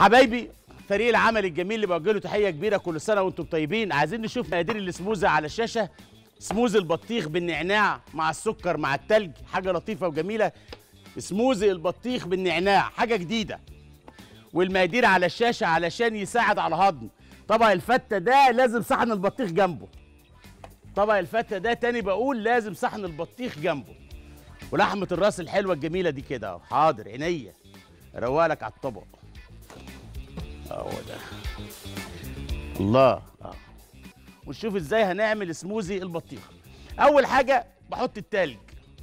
حبايبي فريق العمل الجميل اللي بوجه له تحيه كبيره كل سنه وانتم طيبين عايزين نشوف مقادير السموزه على الشاشه سموزي البطيخ بالنعناع مع السكر مع التلج حاجه لطيفه وجميله سموزي البطيخ بالنعناع حاجه جديده والمقادير على الشاشه علشان يساعد على الهضم طبق الفته ده لازم صحن البطيخ جنبه طبق الفته ده تاني بقول لازم صحن البطيخ جنبه ولحمه الراس الحلوه الجميله دي كده اهو حاضر عينيا اروق لك على الطبق اهو ده الله اه ونشوف ازاي هنعمل سموزي البطيخ اول حاجه بحط التلج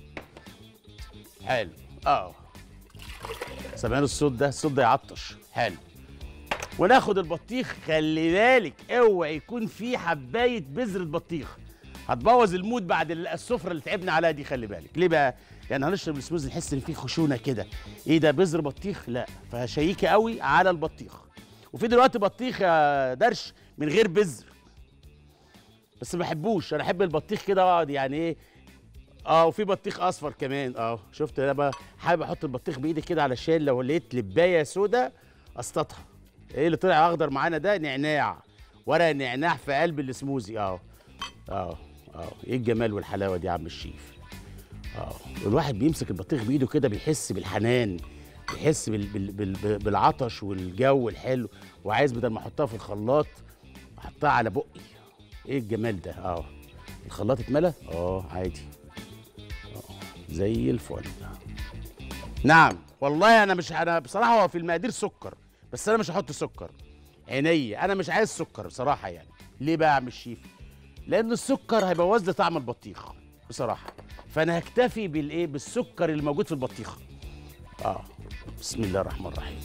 حلو اه سامعين الصوت ده الصوت ده يعطش حلو وناخد البطيخ خلي بالك اوعى يكون في حبايه بذره بطيخ هتبوظ المود بعد السفره اللي تعبنا عليها دي خلي بالك ليه بقى يعني هنشرب السموزي نحس ان في خشونه كده ايه ده بذر بطيخ لا فشيكه قوي على البطيخ وفي دلوقتي بطيخ يا درش من غير بذر بس ما بحبوش انا احب البطيخ كده اقعد يعني ايه اه وفي بطيخ اصفر كمان اه شفت انا بقى حابب احط البطيخ بايدي كده علشان لو لقيت لبايه سودا اصطادها ايه اللي طلع اخضر معانا ده نعناع ورق نعناع في قلب السموزي اه اه اه ايه الجمال والحلاوه دي يا عم الشيف اه الواحد بيمسك البطيخ بايده كده بيحس بالحنان بيحس بال بال بال بالعطش والجو الحلو وعايز بدل ما احطها في الخلاط احطها على بقي ايه الجمال ده اه الخلاط اتملى اه عادي اه زي الفل نعم والله انا مش انا بصراحه هو في المقادير سكر بس انا مش هحط سكر عينيا انا مش عايز سكر بصراحه يعني ليه بقى يا عم الشيف لان السكر هيبوظ لي طعم البطيخ بصراحه فانا هكتفي بالايه بالسكر اللي موجود في البطيخ اه بسم الله الرحمن الرحيم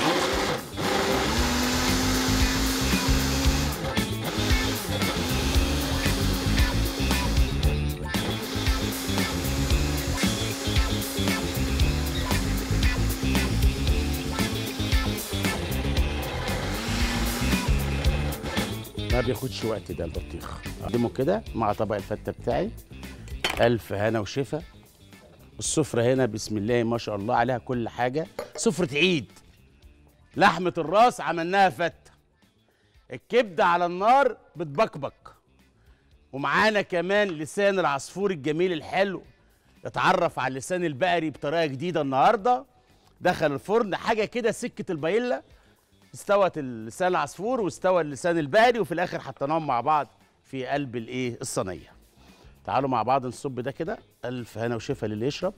ما بياخدش وقت ده البطيخ اقدمه كده مع طبق الفته بتاعي الف هنا وشفا السفرة هنا بسم الله ما شاء الله عليها كل حاجة سفرة عيد لحمة الراس عملناها فتة الكبدة على النار بتبكبك ومعانا كمان لسان العصفور الجميل الحلو اتعرف على اللسان البقري بطريقة جديدة النهاردة دخل الفرن حاجة كده سكة البايلا استوت اللسان العصفور واستوى اللسان البقري وفي الآخر حطيناهم مع بعض في قلب الايه الصينيه تعالوا مع بعض نصب ده كده الف هنا وشفا للي يشرب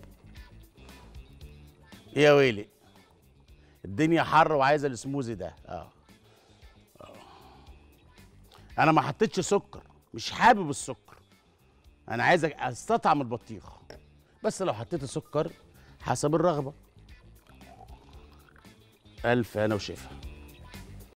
ايه يا ويلي الدنيا حر وعايزه السموزي ده اه اه انا ما حطيتش سكر مش حابب السكر انا عايز استطعم البطيخ بس لو حطيت سكر حسب الرغبه الف هنا وشفا